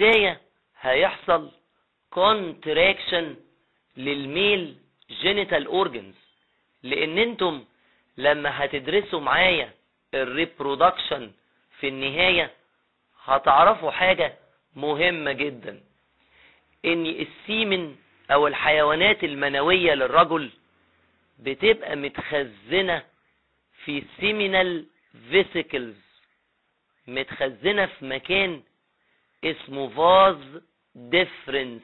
البداية هيحصل كونتراكشن للميل جينيتال اورجنز لان انتم لما هتدرسوا معايا الريبرودكشن في النهاية هتعرفوا حاجة مهمة جدا ان السيمن او الحيوانات المنوية للرجل بتبقى متخزنة في سيمينال فيسيكلز متخزنة في مكان اسمه فاز ديفرنس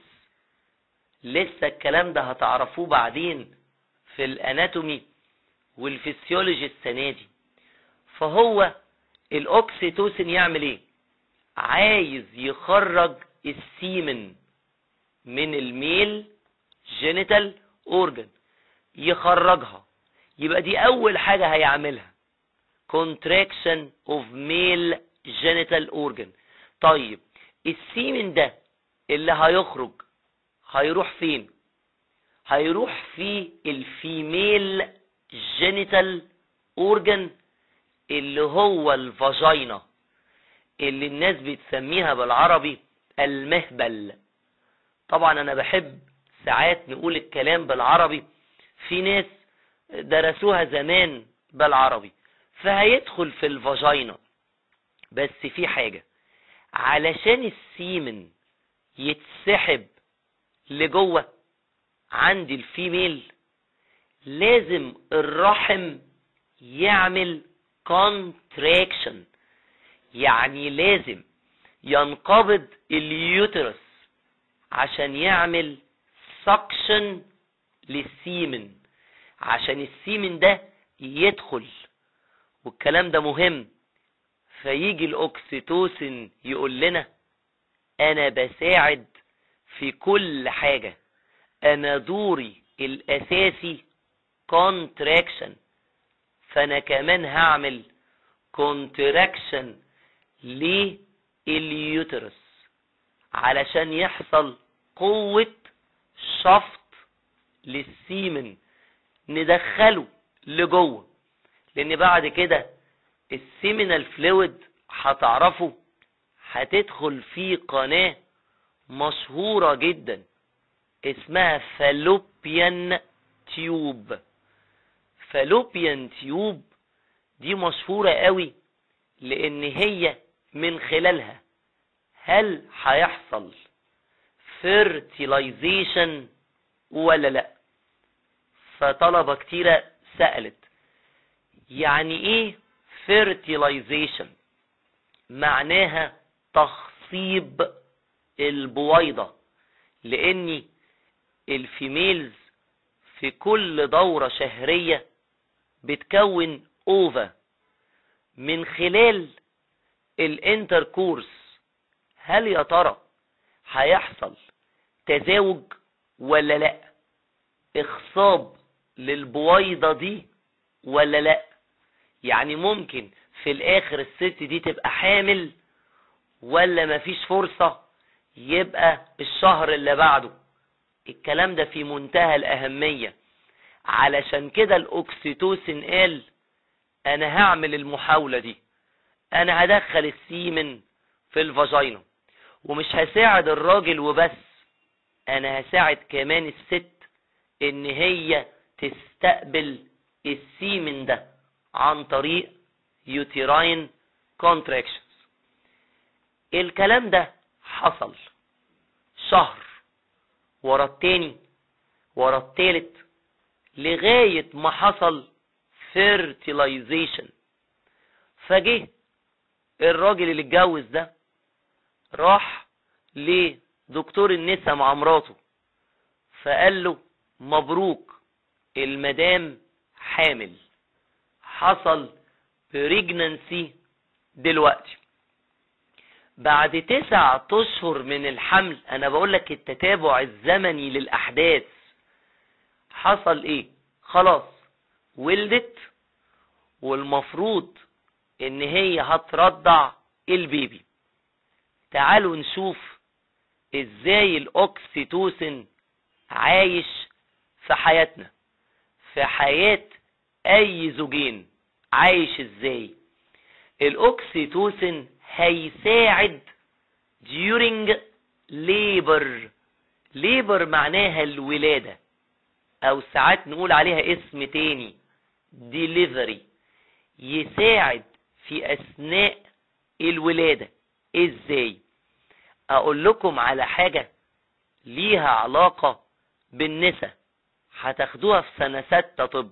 لسه الكلام ده هتعرفوه بعدين في الاناتومي والفسيولوجي السنة دي فهو الاوكسيتوسين يعمل ايه عايز يخرج السيمن من الميل جينيتال اورجن يخرجها يبقى دي اول حاجة هيعملها contraction of male genital organ طيب السيمن ده اللي هيخرج هيروح فين هيروح في الفيميل جينيتال اورجن اللي هو الفاجينا اللي الناس بتسميها بالعربي المهبل طبعا انا بحب ساعات نقول الكلام بالعربي في ناس درسوها زمان بالعربي فهيدخل في الفاجينا بس في حاجة علشان السيمن يتسحب لجوه عند الفيميل لازم الرحم يعمل كونتراكشن يعني لازم ينقبض اليوترس عشان يعمل سكشن للسيمن عشان السيمن ده يدخل والكلام ده مهم فيجي الاوكسيتوسين يقول لنا انا بساعد في كل حاجة انا دوري الاساسي كونتراكشن فانا كمان هعمل كونتراكشن لليوترس علشان يحصل قوة شفط للسيمن ندخله لجوه لان بعد كده السيمينال فلويد هتعرفوا هتدخل في قناة مشهورة جدا اسمها فالوبيان تيوب فالوبيان تيوب دي مشهورة قوي لان هي من خلالها هل هيحصل fertilization ولا لا فطلبة كتيرة سألت يعني ايه fertilization معناها تخصيب البويضة لاني الفيميلز في كل دورة شهرية بتكون اوفا من خلال الانتركورس هل يا ترى هيحصل تزاوج ولا لا اخصاب للبويضة دي ولا لا يعني ممكن في الاخر الست دي تبقى حامل ولا مفيش فرصة يبقى الشهر اللي بعده الكلام ده في منتهى الاهمية علشان كده الاوكسيتوسين قال انا هعمل المحاولة دي انا هدخل السيمن في الفاجينا ومش هساعد الراجل وبس انا هساعد كمان الست ان هي تستقبل السيمن ده عن طريق يوتيراين كونتراكشنز الكلام ده حصل شهر ورا التاني ورا التالت لغاية ما حصل fertilization فجه الراجل اللي اتجوز ده راح لدكتور النساء مع مراته فقال له مبروك المدام حامل حصل بريجننسي دلوقتي بعد تسع اشهر من الحمل انا بقول لك التتابع الزمني للاحداث حصل ايه خلاص ولدت والمفروض ان هي هترضع البيبي تعالوا نشوف ازاي الاوكسيتوسين عايش في حياتنا في حياة اي زوجين عايش ازاي الاوكسيتوسين هيساعد during ليبر ليبر معناها الولادة او ساعات نقول عليها اسم تاني ديليفري يساعد في اثناء الولادة ازاي اقول لكم على حاجة ليها علاقة بالنساء هتاخدوها في سنة ستة طب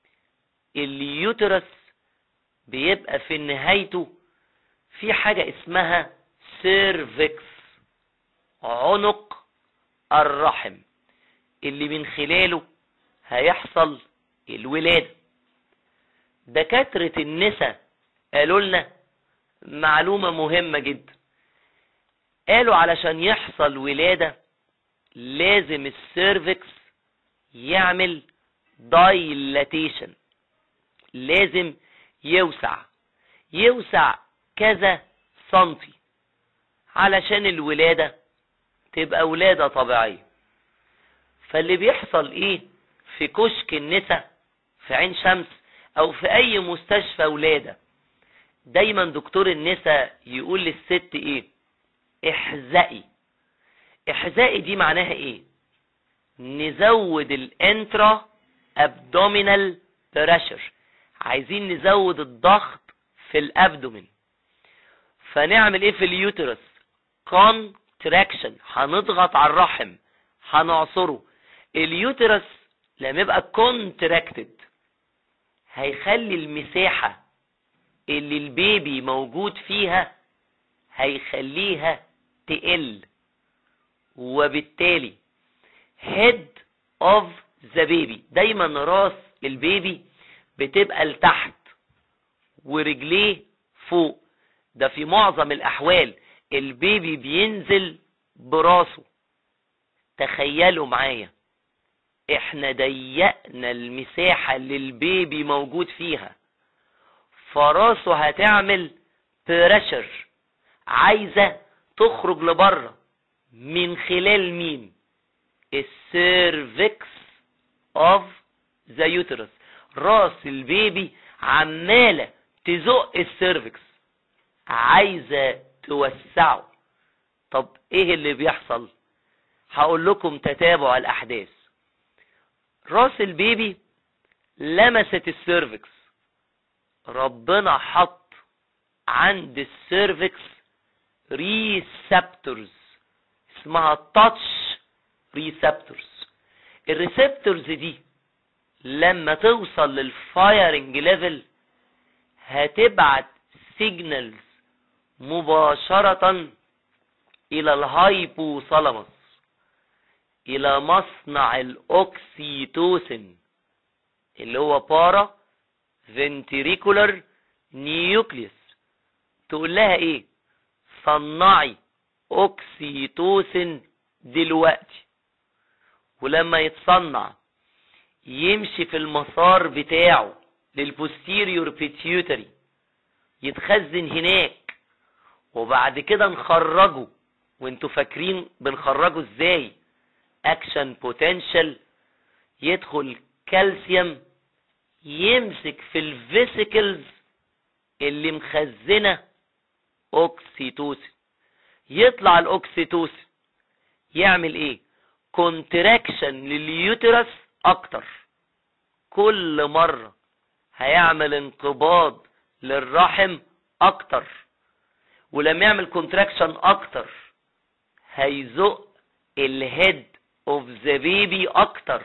اليوترس بيبقى في نهايته في حاجة اسمها سيرفكس عنق الرحم اللي من خلاله هيحصل الولادة دكاترة النساء قالوا لنا معلومة مهمة جدا قالوا علشان يحصل ولادة لازم السيرفكس يعمل دايلاتيشن لازم يوسع يوسع كذا سنتي علشان الولادة تبقى ولادة طبيعية فاللي بيحصل ايه في كشك النساء في عين شمس او في اي مستشفى ولادة دايما دكتور النساء يقول للست ايه احزقي احزقي دي معناها ايه نزود الانترا ابدومينال بريشر عايزين نزود الضغط في الابدومين فنعمل ايه في اليوترس كونتراكشن هنضغط على الرحم هنعصره اليوترس لما يبقى كونتراكتد هيخلي المساحة اللي البيبي موجود فيها هيخليها تقل وبالتالي head of the baby دايما راس البيبي بتبقى لتحت ورجليه فوق ده في معظم الاحوال البيبي بينزل براسه تخيلوا معايا احنا ضيقنا المساحة اللي البيبي موجود فيها فراسه هتعمل بريشر عايزة تخرج لبره من خلال مين السيرفكس اوف ذا يوترس راس البيبي عمالة تزق السيرفكس عايزة توسعه طب ايه اللي بيحصل هقول لكم تتابع الاحداث راس البيبي لمست السيرفكس ربنا حط عند السيرفكس ريسبتورز اسمها تاتش ريسبتورز الريسبتورز دي لما توصل للفايرنج ليفل هتبعت سيجنالز مباشرة الى الهايبوثالاموس الى مصنع الاوكسيتوسين اللي هو بارا فنتريكولر نيوكليوس تقول لها ايه صنعي اوكسيتوسين دلوقتي ولما يتصنع يمشي في المسار بتاعه للبوستيريور بيتيوتري يتخزن هناك وبعد كده نخرجه وانتوا فاكرين بنخرجه ازاي اكشن بوتنشال يدخل كالسيوم يمسك في الفيسيكلز اللي مخزنه اوكسيتوسين يطلع الاوكسيتوسين يعمل ايه كونتراكشن لليوترس اكتر كل مرة هيعمل انقباض للرحم اكتر ولما يعمل كونتراكشن اكتر هيزق الهيد اوف ذا بيبي اكتر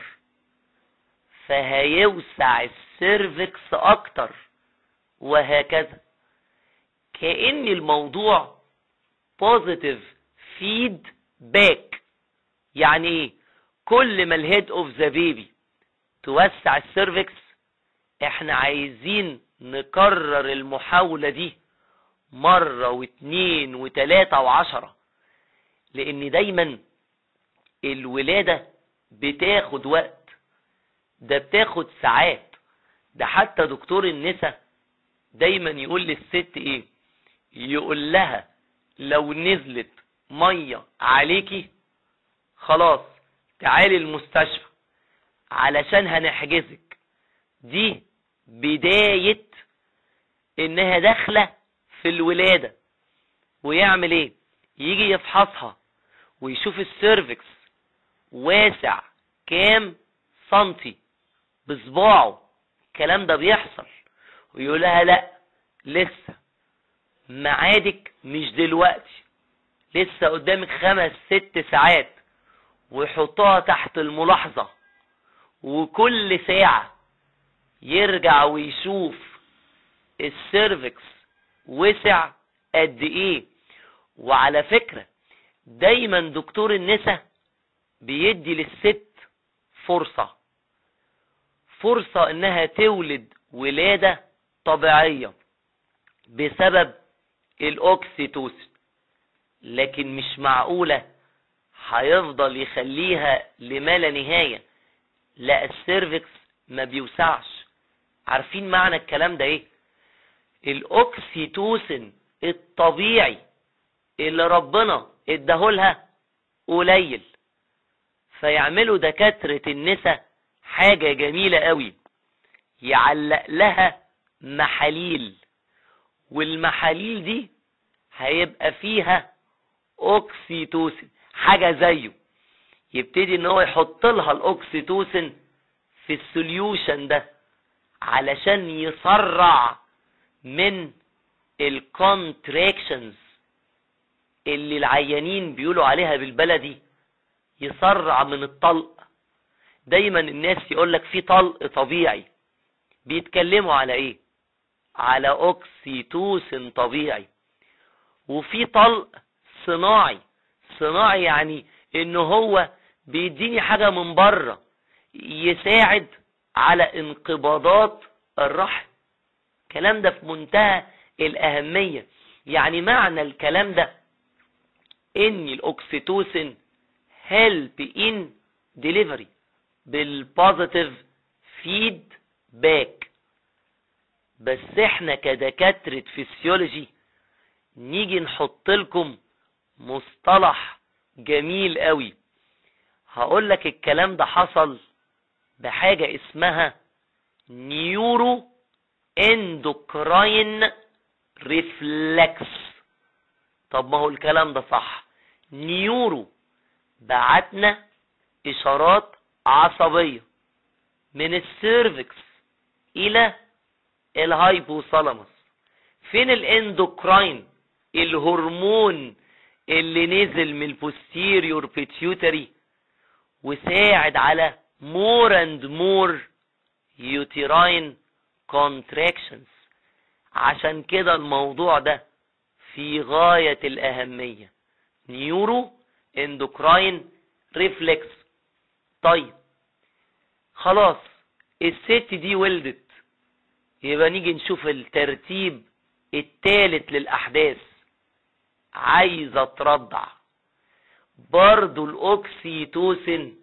فهيوسع السيرفكس اكتر وهكذا كأن الموضوع بوزيتيف فيد باك يعني ايه كل ما الهيد اوف ذا بيبي توسع السيرفكس احنا عايزين نكرر المحاولة دي مرة واتنين وتلاتة وعشرة لان دايما الولادة بتاخد وقت ده بتاخد ساعات ده حتى دكتور النساء دايما يقول للست ايه يقول لها لو نزلت مية عليكي خلاص تعالي المستشفى علشان هنحجزك دي بداية انها داخلة في الولادة ويعمل ايه يجي يفحصها ويشوف السيرفكس واسع كام سنتي بصباعه الكلام ده بيحصل ويقول لها لا لسه معادك مش دلوقتي لسه قدامك خمس ست ساعات ويحطها تحت الملاحظة وكل ساعة يرجع ويشوف السيرفكس وسع قد ايه وعلى فكرة دايما دكتور النساء بيدي للست فرصة فرصة انها تولد ولادة طبيعية بسبب الاوكسيتوسين لكن مش معقولة هيفضل يخليها لما لا نهاية لا السيرفكس ما بيوسعش عارفين معنى الكلام ده ايه الاوكسيتوسين الطبيعي اللي ربنا اداهولها قليل فيعملوا دكاترة النساء حاجة جميلة قوي يعلق لها محاليل والمحاليل دي هيبقى فيها اوكسيتوسين حاجة زيه يبتدي ان هو يحط لها الاوكسيتوسين في السوليوشن ده علشان يسرع من الكونتراكشنز اللي العيانين بيقولوا عليها بالبلدي يسرع من الطلق دايما الناس يقولك في طلق طبيعي بيتكلموا على ايه على اوكسيتوسن طبيعي وفي طلق صناعي صناعي يعني ان هو بيديني حاجة من بره يساعد على انقباضات الرحم الكلام ده في منتهى الاهمية يعني معنى الكلام ده ان الاوكسيتوسين هيلب ان ديليفري بالبوزيتيف فيد باك بس احنا كدكاترة فيسيولوجي نيجي نحط لكم مصطلح جميل قوي هقول لك الكلام ده حصل بحاجة اسمها نيورو اندوكراين ريفلكس طب ما هو الكلام ده صح نيورو بعتنا اشارات عصبية من السيرفكس الى الهايبوثالاموس فين الاندوكراين الهرمون اللي نزل من البوستيريور بيتيوتري وساعد على more and more uterine contractions عشان كده الموضوع ده في غاية الأهمية نيورو اندوكراين ريفلكس طيب خلاص الست دي ولدت يبقى نيجي نشوف الترتيب التالت للأحداث عايزة ترضع برضو الأوكسيتوسين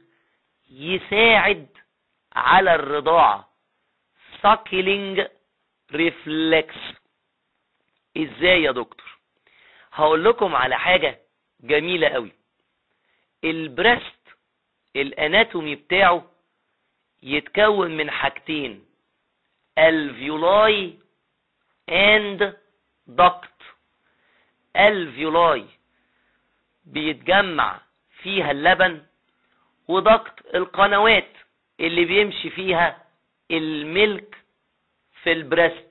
يساعد على الرضاعة suckling reflex ازاي يا دكتور هقول لكم على حاجة جميلة قوي البريست الاناتومي بتاعه يتكون من حاجتين الفيولاي اند duct الفيولاي بيتجمع فيها اللبن ودكت القنوات اللي بيمشي فيها الملك في البريست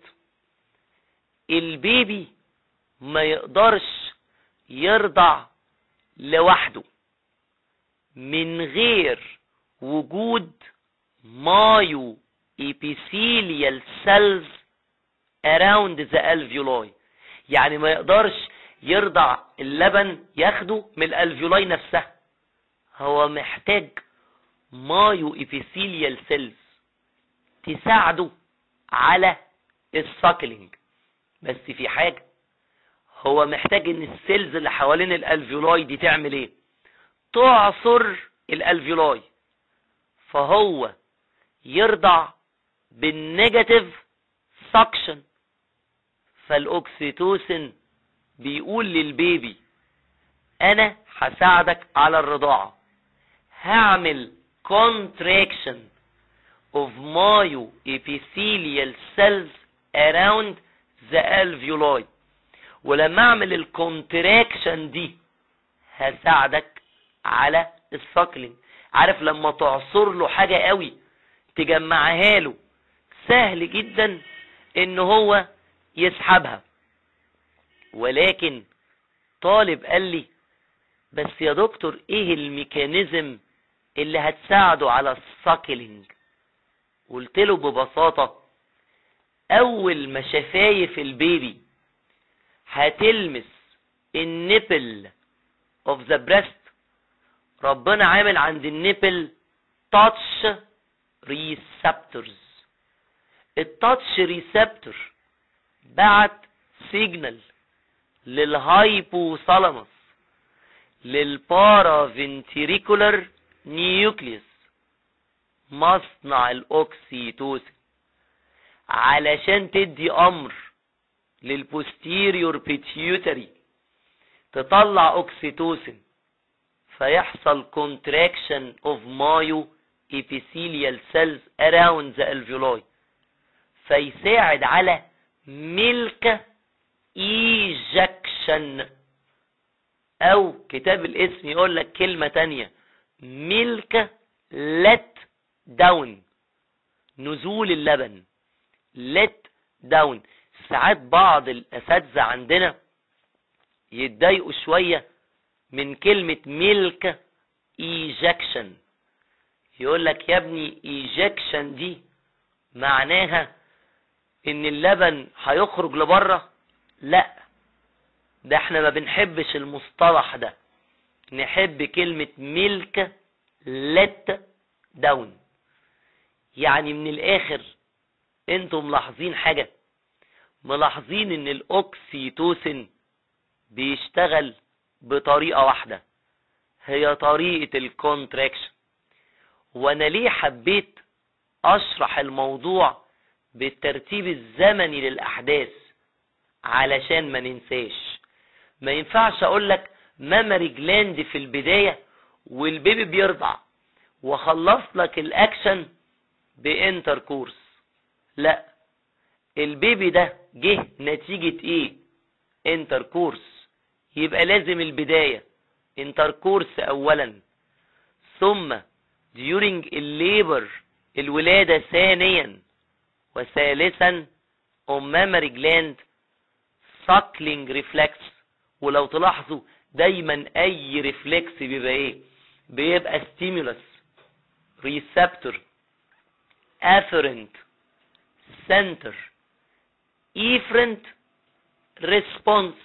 البيبي ما يقدرش يرضع لوحده من غير وجود مايو epithelial cells around the alveoli يعني ما يقدرش يرضع اللبن ياخده من الالفيولاي نفسها هو محتاج مايو epithelial cells تساعده على الساكلينج بس في حاجة هو محتاج ان السيلز اللي حوالين الالفيولاي دي تعمل ايه تعصر الالفيولاي فهو يرضع بالنيجاتيف سكشن فالاوكسيتوسين بيقول للبيبي انا هساعدك على الرضاعة هعمل contraction of myoepithelial cells around the alveoli ولما اعمل الكونتراكشن دي هساعدك على الساكلينج عارف لما تعصر له حاجة قوي تجمعها له سهل جدا ان هو يسحبها ولكن طالب قال لي بس يا دكتور ايه الميكانيزم اللي هتساعده على الساكلينج قلت له ببساطة اول ما شفايف البيبي هتلمس النبل of the breast ربنا عامل عند النبل touch receptors التاتش ريسبتور بعت سيجنال للهايبوثالاموس للبارافنتريكولار نيوكليوس مصنع الاوكسيتوسين علشان تدي امر للبوستيريور بيتيوتري تطلع اوكسيتوسين فيحصل contraction of myo epithelial cells around the alveoli فيساعد على ملك ايجكشن او كتاب الاسم يقول لك كلمة تانية ملك let داون نزول اللبن let داون ساعات بعض الاساتذة عندنا يتضايقوا شوية من كلمة ملك ايجكشن يقول لك يا ابني ايجكشن دي معناها ان اللبن هيخرج لبره لا ده احنا ما بنحبش المصطلح ده نحب كلمة ملك لت داون يعني من الاخر انتم ملاحظين حاجة ملاحظين ان الاوكسيتوسين بيشتغل بطريقة واحدة هي طريقة الكونتراكشن وانا ليه حبيت اشرح الموضوع بالترتيب الزمني للاحداث علشان ما ننساش ما ينفعش اقول لك مامري جلاند في البداية والبيبي بيرضع وخلص لك الاكشن بانتر كورس لا البيبي ده جه نتيجة ايه انتر كورس يبقى لازم البداية انتر كورس اولا ثم during الليبر الولادة ثانيا وثالثا mammary gland suckling reflex ولو تلاحظوا دايما اي ريفلكس بيبقى ايه بيبقى stimulus receptor afferent center efferent response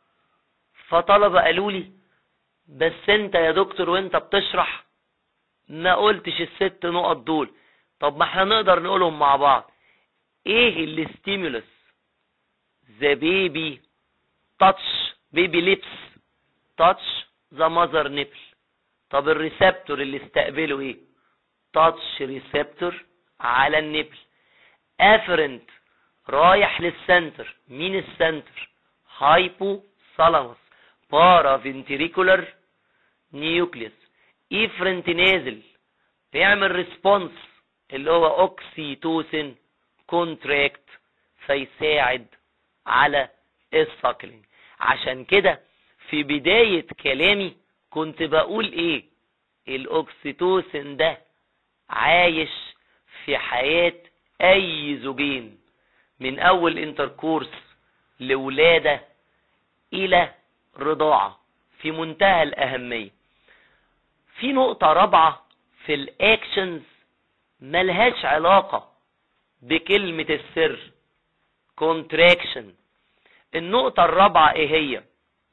فطلبة قالوا لي بس انت يا دكتور وانت بتشرح ما قلتش الست نقط دول طب ما احنا نقدر نقولهم مع بعض ايه الستيمولس ذا بيبي تاتش بيبي ليبس تاتش ذا ماذر نيبل طب الريسبتور اللي استقبله ايه تاتش ريسبتور على النبل افرنت رايح للسنتر مين السنتر هايبو ثالاموس بارا فنتريكولار نيوكليوس افرنت نازل بيعمل ريسبونس اللي هو اوكسيتوسين كونتراكت فيساعد على الساكلينج عشان كده في بداية كلامي كنت بقول ايه الاوكسيتوسين ده عايش في حياة اي زوجين من اول انتركورس لولادة الى رضاعة في منتهى الاهمية في نقطة رابعة في الاكشنز ملهاش علاقة بكلمة السر كونتراكشن النقطة الرابعة ايه هي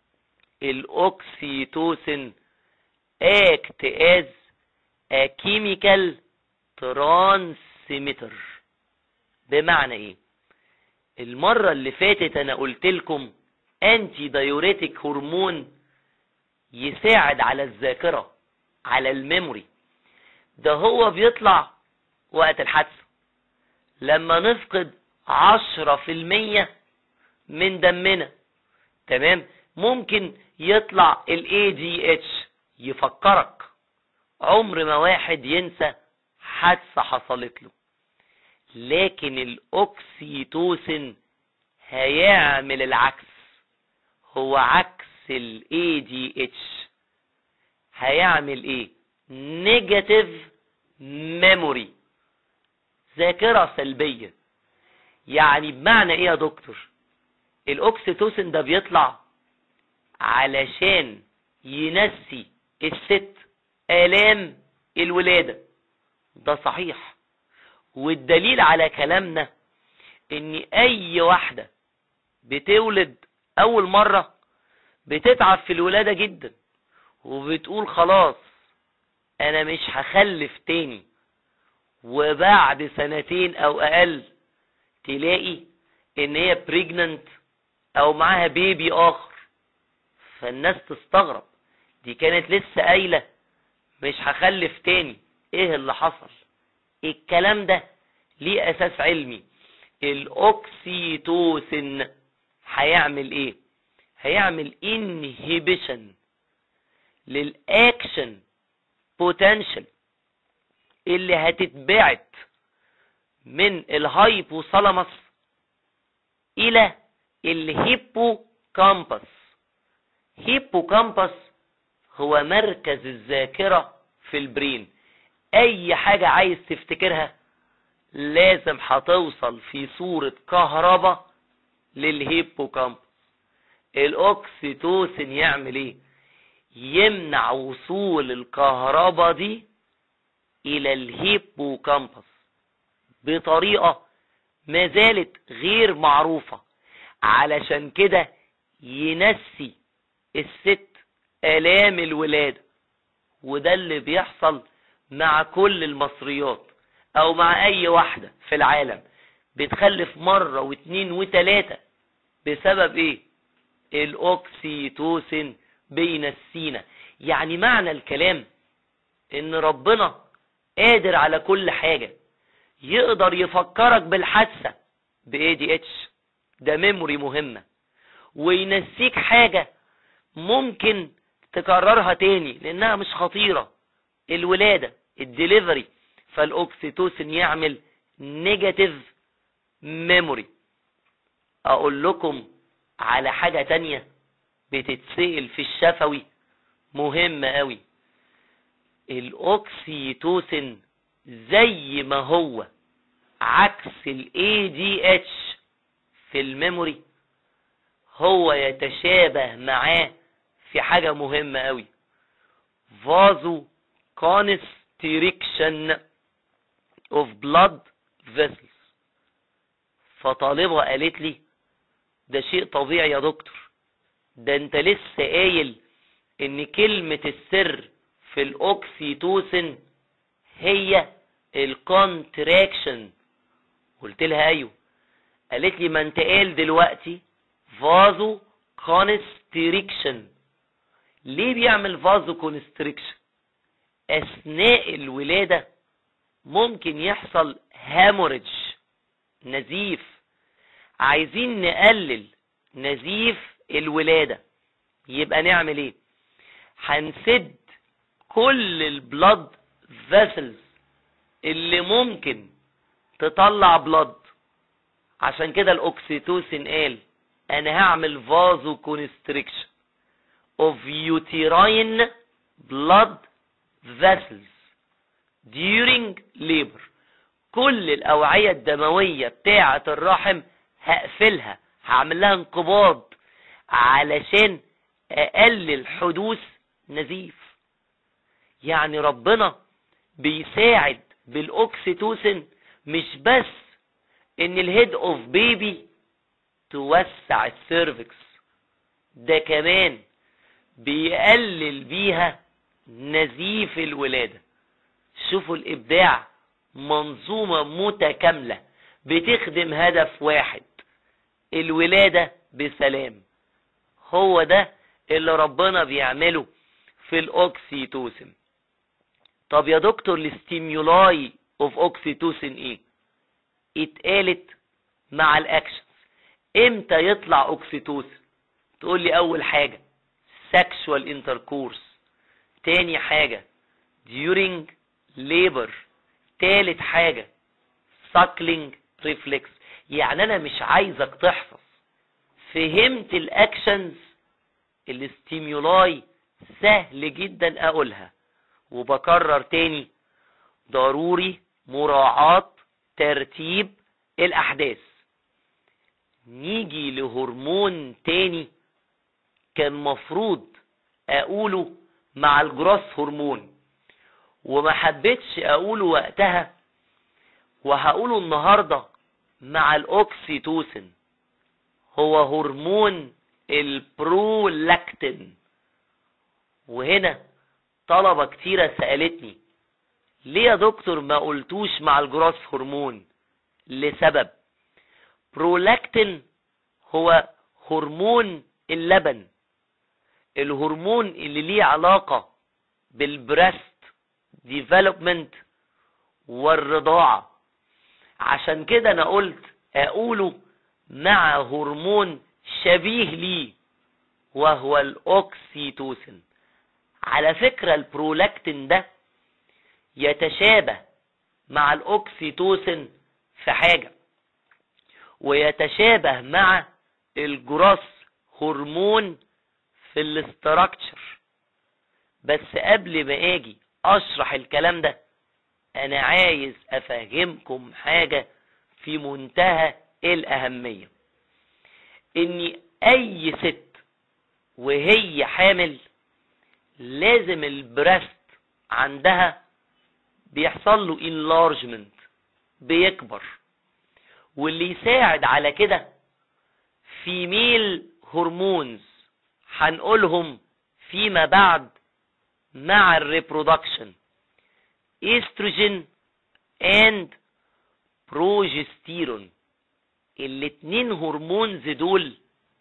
الاوكسيتوسين act as a chemical transmitter بمعنى ايه المرة اللي فاتت انا قلت لكم انتي دايوريتك هرمون يساعد على الذاكرة على الميموري ده هو بيطلع وقت الحادثة لما نفقد عشرة في المية من دمنا تمام ممكن يطلع ال ADH يفكرك عمر ما واحد ينسى حادثة حصلت له لكن الاوكسيتوسين هيعمل العكس هو عكس ال ADH هيعمل ايه نيجاتيف ميموري ذاكرة سلبية يعني بمعنى ايه يا دكتور الاوكسيتوسين ده بيطلع علشان ينسي الست آلام الولادة ده صحيح والدليل على كلامنا ان اي واحدة بتولد اول مرة بتتعب في الولادة جدا وبتقول خلاص انا مش هخلف تاني وبعد سنتين او اقل تلاقي ان هي بريجننت او معاها بيبي اخر فالناس تستغرب دي كانت لسه قايلة مش هخلف تاني ايه اللي حصل الكلام ده ليه اساس علمي الاوكسيتوسين هيعمل ايه هيعمل انهيبيشن للاكشن بوتنشال اللي هتتبعت من الهايبوثالاموس الى الهيبوكامبس هيبوكامبس هو مركز الذاكرة في البرين اي حاجة عايز تفتكرها لازم هتوصل في صورة كهرباء للهيبوكامبس الاوكسيتوسين يعمل ايه يمنع وصول الكهرباء دي الى الهيبوكامبس بطريقة ما زالت غير معروفة علشان كده ينسي الست آلام الولادة وده اللي بيحصل مع كل المصريات او مع اي واحدة في العالم بتخلف مرة واتنين وتلاتة بسبب ايه الاوكسيتوسين بين السينة يعني معنى الكلام ان ربنا قادر على كل حاجة يقدر يفكرك بالحادثة باي دي اتش ده ميموري مهمة وينسيك حاجة ممكن تكررها تاني لانها مش خطيرة الولادة الدليفري فالاوكسيتوسين يعمل نيجاتيف ميموري اقول لكم على حاجة تانية بتتسئل في الشفوي مهمة قوي الاوكسيتوسين زي ما هو عكس الاي دي اتش في الميموري هو يتشابه معاه في حاجة مهمة قوي فازو constriction of blood vessels فطالبة قالت لي ده شيء طبيعي يا دكتور ده انت لسه قايل ان كلمة السر في الاوكسيتوسين هي الكونتراكشن قلت لها ايوه قالت لي ما انت قال دلوقتي فازو كونستريكشن ليه بيعمل فازو كونستريكشن اثناء الولادة ممكن يحصل هاموريج نزيف عايزين نقلل نزيف الولادة يبقى نعمل ايه هنسد كل البلد فيسلز اللي ممكن تطلع بلد عشان كده الاوكسيتوسين قال انا هعمل فازو كونستريكشن of uterine blood vessels during labor كل الأوعية الدموية بتاعة الرحم هقفلها هعمل لها انقباض علشان أقلل حدوث نزيف يعني ربنا بيساعد بالأوكسيتوسين مش بس ان الهيد اوف بيبي توسع السيرفكس ده كمان بيقلل بيها نزيف الولادة شوفوا الإبداع منظومة متكاملة بتخدم هدف واحد الولادة بسلام هو ده اللي ربنا بيعمله في الأوكسيتوسين طب يا دكتور الاستيميولاي اوف اوكسيتوسين ايه اتقالت مع الاكشنز امتى يطلع اوكسيتوسين تقول لي اول حاجة sexual intercourse تاني حاجة during labor تالت حاجة suckling reflex يعني انا مش عايزك تحفظ فهمت الاكشنز الاستيمولاي سهل جدا اقولها وبكرر تاني ضروري مراعاة ترتيب الاحداث نيجي لهرمون تاني كان مفروض اقوله مع الجروس هرمون وما حبيتش اقوله وقتها وهقوله النهاردة مع الاوكسيتوسن هو هرمون البرولاكتين وهنا طلبة كتيرة سألتني ليه يا دكتور ما قلتوش مع الجروس هرمون لسبب برولاكتين هو هرمون اللبن الهرمون اللي ليه علاقة بالبريست ديفلوبمنت والرضاعة عشان كده انا قلت اقوله مع هرمون شبيه ليه وهو الاوكسيتوسن على فكرة البرولاكتين ده يتشابه مع الاوكسيتوسن في حاجة ويتشابه مع الجروس هرمون في الاستراكشر بس قبل ما اجي اشرح الكلام ده انا عايز افهمكم حاجة في منتهى الاهمية ان اي ست وهي حامل لازم البريست عندها بيحصل له enlargement بيكبر واللي يساعد على كده فيميل هرمونز هنقولهم فيما بعد مع الريبرودكشن استروجين اند بروجستيرون الاتنين هرمونز دول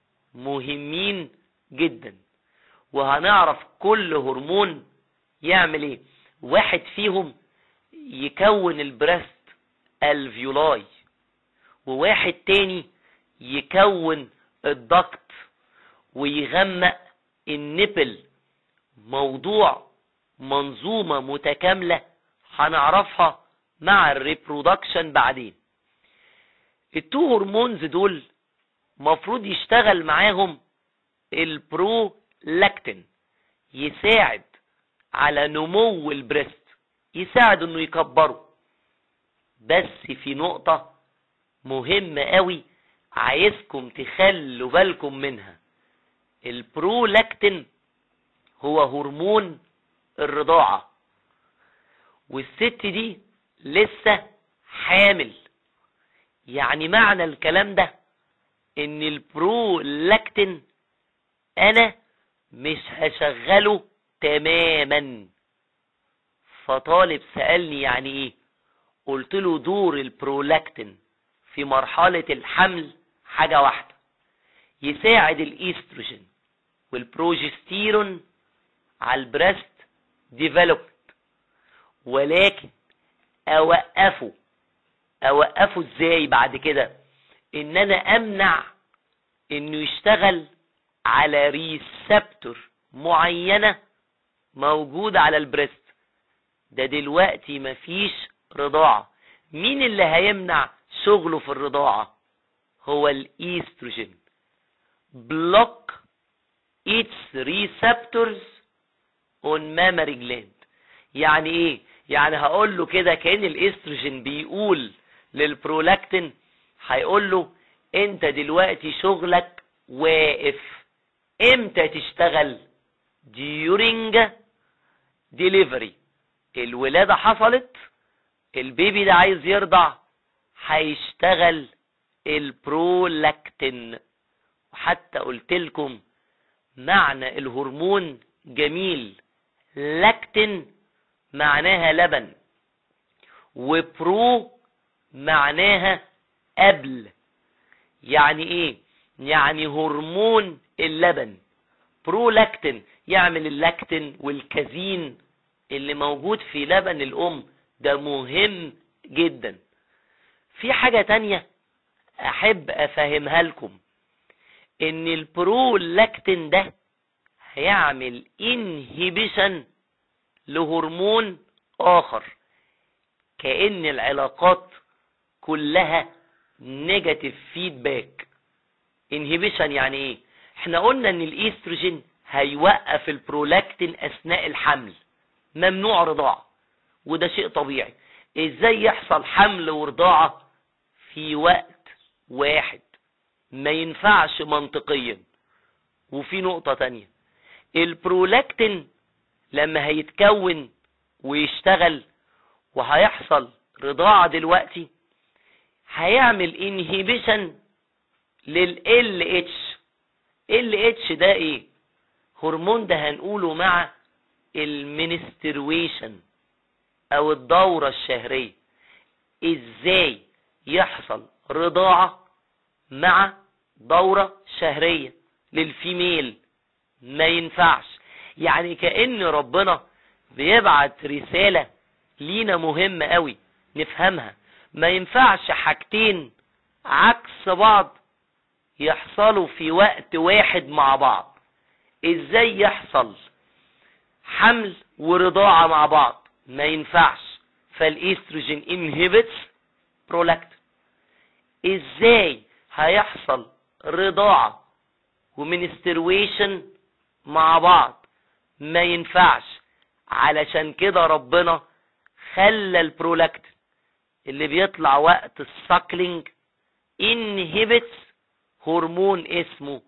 مهمين جدا وهنعرف كل هرمون يعمل ايه واحد فيهم يكون البريست الفيولاي وواحد تاني يكون الضغط ويغمق النبل موضوع منظومة متكاملة هنعرفها مع الريبرودكشن بعدين التو هرمونز دول مفروض يشتغل معاهم البرولاكتين يساعد على نمو البريست يساعد انه يكبره بس في نقطة مهمة قوي عايزكم تخلوا بالكم منها البرولاكتين هو هرمون الرضاعة والست دي لسه حامل يعني معنى الكلام ده ان البرولاكتين انا مش هشغله تماما فطالب سألني يعني ايه قلت له دور البرولاكتين في مرحلة الحمل حاجة واحدة يساعد الايستروجين والبروجستيرون على البريست ديفلوبمنت ولكن اوقفه اوقفه ازاي بعد كده ان انا امنع انه يشتغل على ريسبتور معينة موجودة على البريست ده دلوقتي مفيش رضاعة مين اللي هيمنع شغله في الرضاعة هو الايستروجين block its receptors on mammary gland يعني ايه يعني هقول له كده كأن الاستروجين بيقول للبرولاكتين هيقول له انت دلوقتي شغلك واقف امتى تشتغل during delivery الولادة حصلت البيبي ده عايز يرضع هيشتغل البرولاكتين وحتى قلت لكم معنى الهرمون جميل لاكتين معناها لبن وبرو معناها قبل يعني ايه يعني هرمون اللبن برولاكتين يعمل اللاكتين والكازين اللي موجود في لبن الام ده مهم جدا في حاجة تانية احب افهمها لكم ان البرولاكتين ده هيعمل انهبيشن لهرمون اخر كأن العلاقات كلها نيجاتيف فيدباك انهبيشن يعني ايه احنا قلنا ان الايستروجين هيوقف البرولاكتين اثناء الحمل ممنوع رضاعة وده شيء طبيعي ازاي يحصل حمل ورضاعة في وقت واحد ما ينفعش منطقيا وفي نقطة تانية البرولاكتين لما هيتكون ويشتغل وهيحصل رضاعة دلوقتي هيعمل انهيبيشن لل LH LH ده ايه هرمون ده هنقوله مع المنسترويشن او الدورة الشهرية ازاي يحصل رضاعة مع دورة شهرية للفيميل ما ينفعش يعني كأن ربنا بيبعت رسالة لينا مهمة قوي نفهمها ما ينفعش حاجتين عكس بعض يحصلوا في وقت واحد مع بعض ازاي يحصل حمل ورضاعة مع بعض ما ينفعش فالاستروجين انهبتس برولاكت ازاي هيحصل رضاعة ومنسترويشن مع بعض ما ينفعش علشان كده ربنا خلى البرولاكت اللي بيطلع وقت الساكلينج انهبتس هرمون اسمه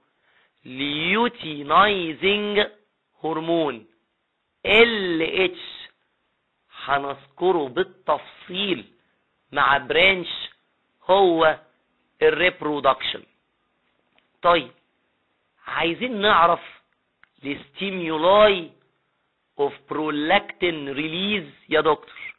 ليوتينايزنج هرمون ال اتش هنذكره بالتفصيل مع برانش هو الريبرودكشن طيب عايزين نعرف الستيمولاي اوف برولاكتين ريليز يا دكتور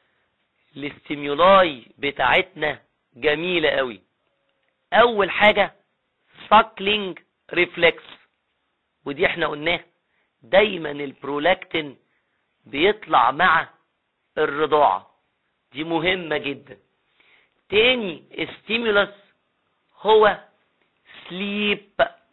الاستيمولاي بتاعتنا جميلة قوي اول حاجة ساكلينج ريفلكس ودي احنا قلناها دايما البرولاكتين بيطلع مع الرضاعة دي مهمة جدا تاني ستيمولس هو سليب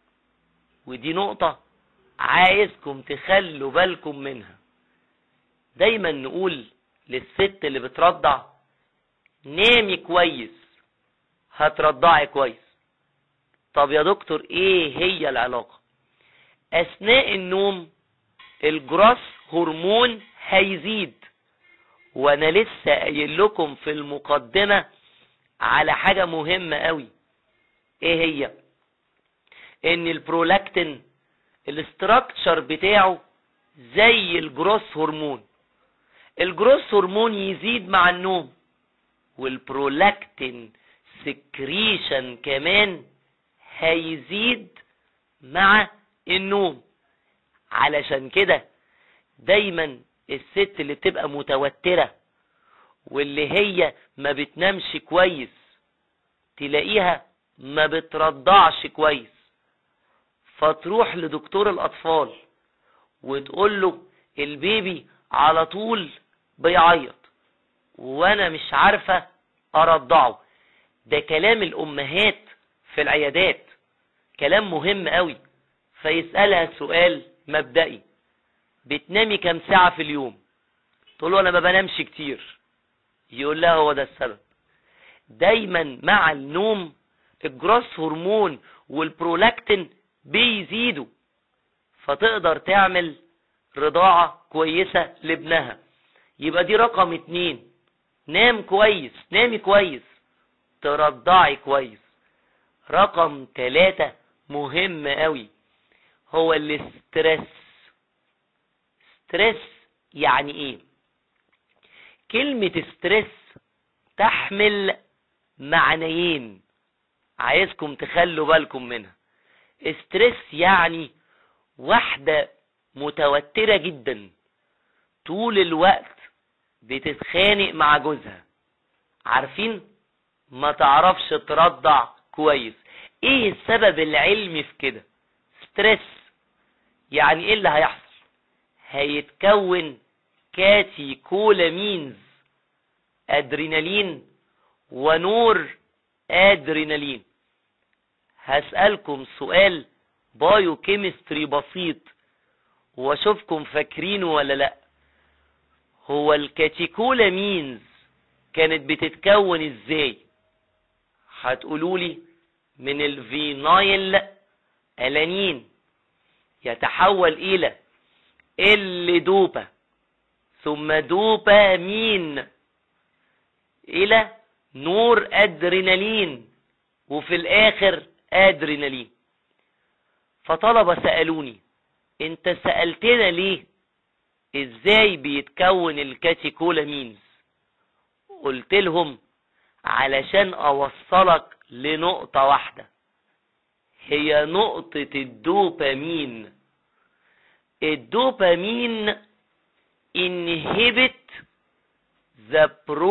ودي نقطة عايزكم تخلوا بالكم منها دايما نقول للست اللي بترضع نامي كويس هترضعي كويس طب يا دكتور ايه هي العلاقة اثناء النوم الجراس هرمون هيزيد وانا لسه قايل لكم في المقدمة على حاجة مهمة قوي ايه هي ان البرولاكتين الاستراكشر بتاعه زي الجروس هرمون الجروس هرمون يزيد مع النوم والبرولاكتين سكريشن كمان هيزيد مع النوم علشان كده دايما الست اللي بتبقى متوترة واللي هي ما بتنامش كويس تلاقيها ما بترضعش كويس فتروح لدكتور الاطفال وتقول له البيبي على طول بيعيط وانا مش عارفة ارضعه ده كلام الامهات في العيادات كلام مهم قوي فيسألها سؤال مبدئي بتنامي كام ساعة في اليوم تقول له انا ما بنامش كتير يقول لها هو ده السبب دايما مع النوم الجراس هرمون والبرولاكتين بيزيدوا فتقدر تعمل رضاعة كويسة لابنها يبقى دي رقم اتنين نام كويس نامي كويس ترضعي كويس رقم تلاتة مهم قوي هو الاسترس ستريس يعني ايه كلمة ستريس تحمل معنيين عايزكم تخلوا بالكم منها ستريس يعني واحدة متوترة جدا طول الوقت بتتخانق مع جوزها عارفين ما تعرفش ترضع كويس ايه السبب العلمي في كده ستريس يعني ايه اللي هيحصل هيتكون كاتي كولامينز ادرينالين ونور ادرينالين هسألكم سؤال بايو كيمستري بسيط واشوفكم فاكرينه ولا لا هو الكاتيكولامينز كانت بتتكون ازاي هتقولوا لي من الفينايل الانين يتحول الى ال دوبا ثم دوبامين الى نور ادرينالين وفي الاخر ادرينالين فطلبة سألوني انت سألتنا ليه ازاي بيتكون الكاتيكولامينز قلت لهم علشان اوصلك لنقطة واحدة هي نقطة الدوبامين الدوبامين inhibit the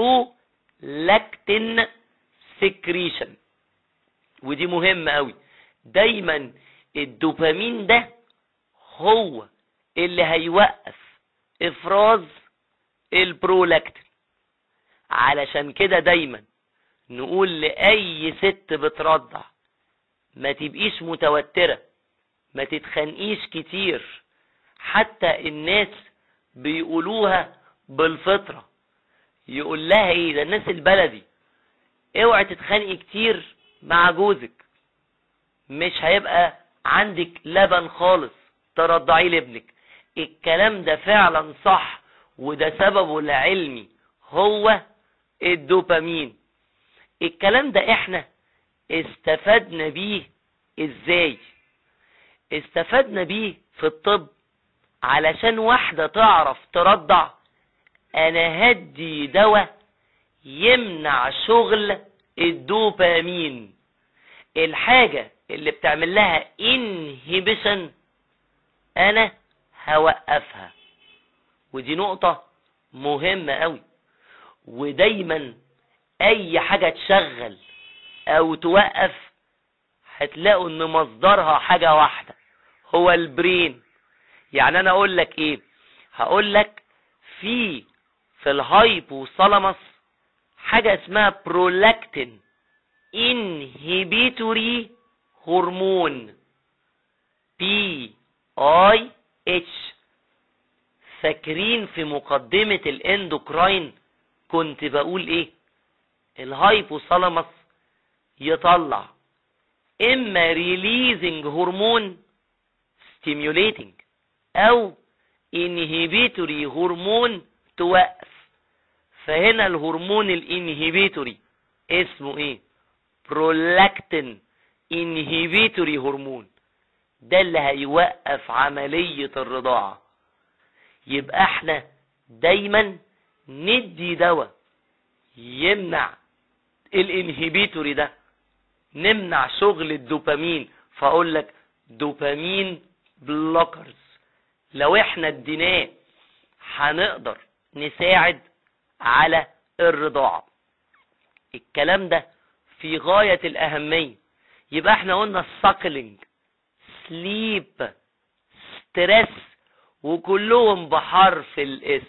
prolactin secretion ودي مهمة قوي دايما الدوبامين ده هو اللي هيوقف افراز البرولاكتين علشان كده دايما نقول لأي ست بترضع ما تبقيش متوترة ما تتخنقيش كتير حتى الناس بيقولوها بالفطرة يقول لها ايه ده الناس البلدي اوعي تتخانقي كتير مع جوزك مش هيبقى عندك لبن خالص ترضعيه لابنك الكلام ده فعلا صح وده سببه العلمي هو الدوبامين الكلام ده احنا استفدنا بيه ازاي استفدنا بيه في الطب علشان واحدة تعرف ترضع انا هدي دواء يمنع شغل الدوبامين الحاجة اللي بتعمل لها انهبيشن انا هوقفها ودي نقطة مهمة قوي ودايما اي حاجة تشغل او توقف هتلاقوا ان مصدرها حاجة واحدة هو البرين يعني انا اقول لك ايه هقول لك في في الهايبوثالاموس حاجة اسمها برولاكتين انهبيتوري هرمون بي اي اتش فاكرين في مقدمة الاندوكراين كنت بقول ايه الهايبوثالاموس يطلع اما ريليزنج هرمون ستيميوليتنج او انهبيتوري هرمون توقف فهنا الهرمون الانهبيتوري اسمه ايه برولاكتين انهبيتوري هرمون ده اللي هيوقف عملية الرضاعة يبقى احنا دايما ندي دواء يمنع الانهبيتوري ده نمنع شغل الدوبامين فاقول لك دوبامين بلوكرز لو احنا اديناه هنقدر نساعد على الرضاعة الكلام ده في غاية الأهمية يبقى احنا قلنا الساكلينج سليب ستريس وكلهم بحرف الاس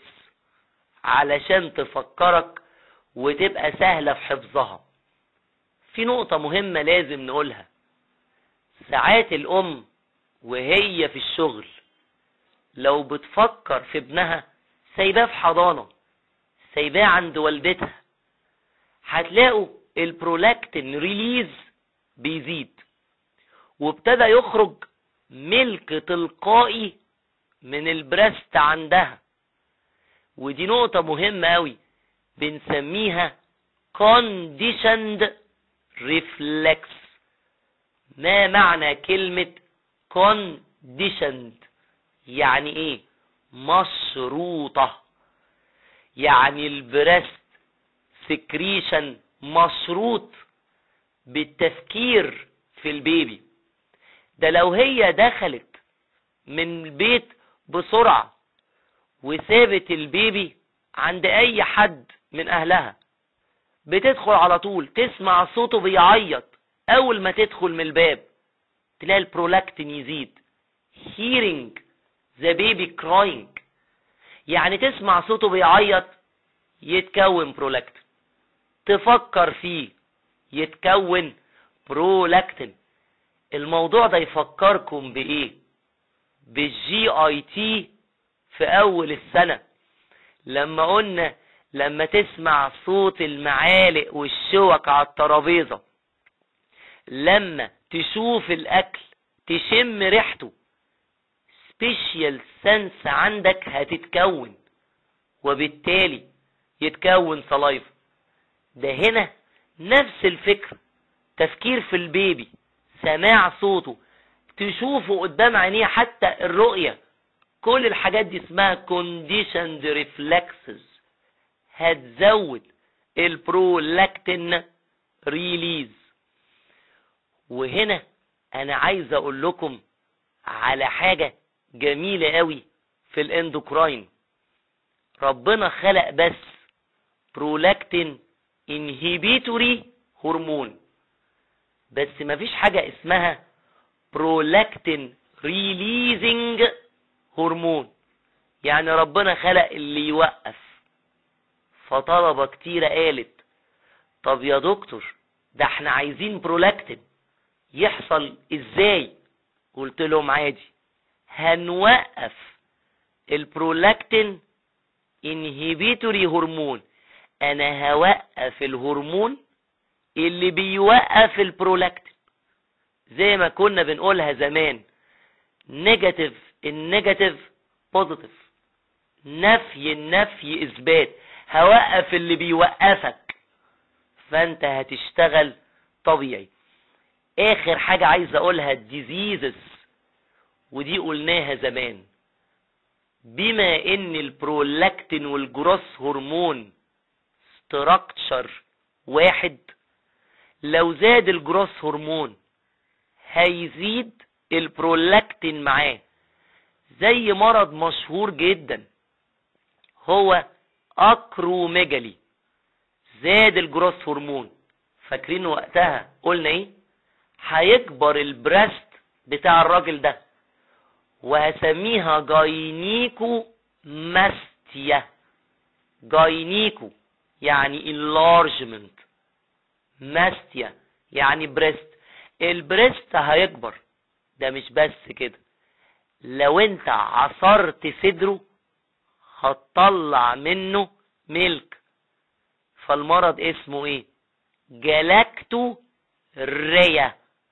علشان تفكرك وتبقى سهلة في حفظها في نقطة مهمة لازم نقولها ساعات الأم وهي في الشغل لو بتفكر في ابنها سايباه في حضانة سايباه عند والدتها هتلاقوا البرولاكتين ريليز بيزيد وابتدى يخرج ملك تلقائي من البريست عندها ودي نقطة مهمة قوي بنسميها conditioned reflex ما معنى كلمة conditioned يعني ايه مشروطة يعني البريست سكريشن مشروط بالتفكير في البيبي ده لو هي دخلت من البيت بسرعة وسابت البيبي عند اي حد من اهلها بتدخل على طول تسمع صوته بيعيط اول ما تدخل من الباب تلاقي البرولاكتين يزيد hearing the baby crying يعني تسمع صوته بيعيط يتكون برولاكتين تفكر فيه يتكون برولاكتين الموضوع ده يفكركم بايه بالجي اي تي في اول السنة لما قلنا لما تسمع صوت المعالق والشوك على الترابيزة لما تشوف الاكل تشم ريحته سبيشال سنس عندك هتتكون وبالتالي يتكون سلايف ده هنا نفس الفكرة تفكير في البيبي سماع صوته تشوفه قدام عينيه حتى الرؤية كل الحاجات دي اسمها conditioned reflexes هتزود البرولاكتين ريليز وهنا انا عايز اقول لكم على حاجة جميلة قوي في الاندوكراين ربنا خلق بس برولاكتين انهيبيتوري هرمون بس مفيش حاجة اسمها برولاكتين ريليزنج هرمون يعني ربنا خلق اللي يوقف فطلبة كتيرة قالت طب يا دكتور ده احنا عايزين برولاكتين يحصل ازاي قلت لهم عادي هنوقف البرولاكتين انهيبيتوري هرمون انا هوقف الهرمون اللي بيوقف البرولاكتين زي ما كنا بنقولها زمان نيجاتيف النيجاتيف بوزيتيف نفي النفي اثبات هوقف اللي بيوقفك فانت هتشتغل طبيعي اخر حاجة عايز اقولها الديزيزز ودي قلناها زمان بما ان البرولاكتين والجروس هرمون ستراكتشر واحد لو زاد الجروس هرمون هيزيد البرولاكتين معاه زي مرض مشهور جدا هو اكروميجالي زاد الجروس هرمون فاكرين وقتها قلنا ايه هيكبر البريست بتاع الراجل ده وهسميها جاينيكو ماستيا جاينيكو يعني enlargement ماستيا يعني بريست البريست هيكبر ده مش بس كده لو انت عصرت صدره هتطلع منه ملك فالمرض اسمه ايه جلاكتو ريا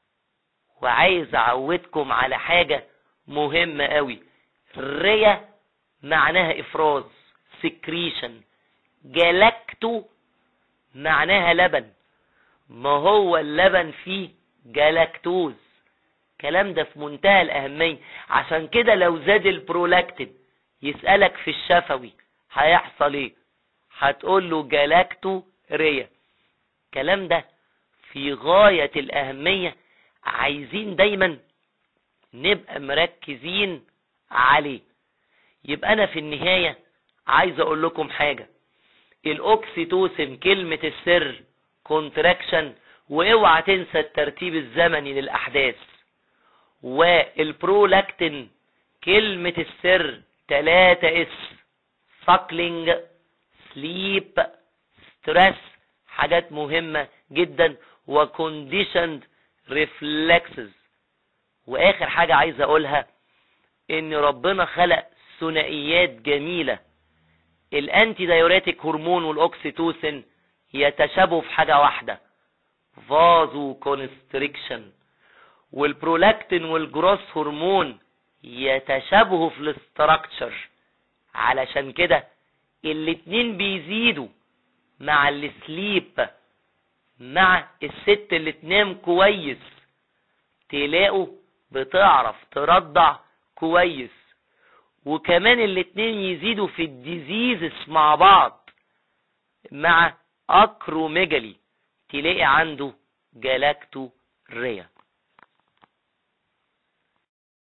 وعايز اعودكم على حاجة مهمة قوي ريا معناها افراز سكريشن جلاكتو معناها لبن ما هو اللبن فيه جلاكتوز الكلام ده في منتهى الأهمية عشان كده لو زاد البرولاكتين يسألك في الشفوي هيحصل ايه هتقول له جلاكتو ريا الكلام ده في غاية الأهمية عايزين دايما نبقى مركزين عليه يبقى أنا في النهاية عايز أقول لكم حاجة الأوكسيتوسين كلمة السر كونتراكشن واوعى تنسى الترتيب الزمني للأحداث والبرولاكتين كلمة السر 3 اس ساكلينج سليب ستريس حاجات مهمة جدا وكونديشند ريفلكسز واخر حاجة عايز اقولها ان ربنا خلق ثنائيات جميلة الانتي دايوريتك هرمون والاوكسيتوسين يتشابهوا في حاجة واحدة فازو كونستريكشن والبرولاكتين والجروس هرمون يتشابهوا في الاستراكشر علشان كده الاتنين بيزيدوا مع السليب مع الست اللي تنام كويس تلاقوا بتعرف ترضع كويس وكمان الاتنين يزيدوا في الديزيزس مع بعض مع اكروميجالي تلاقي عنده جلاكتو ريا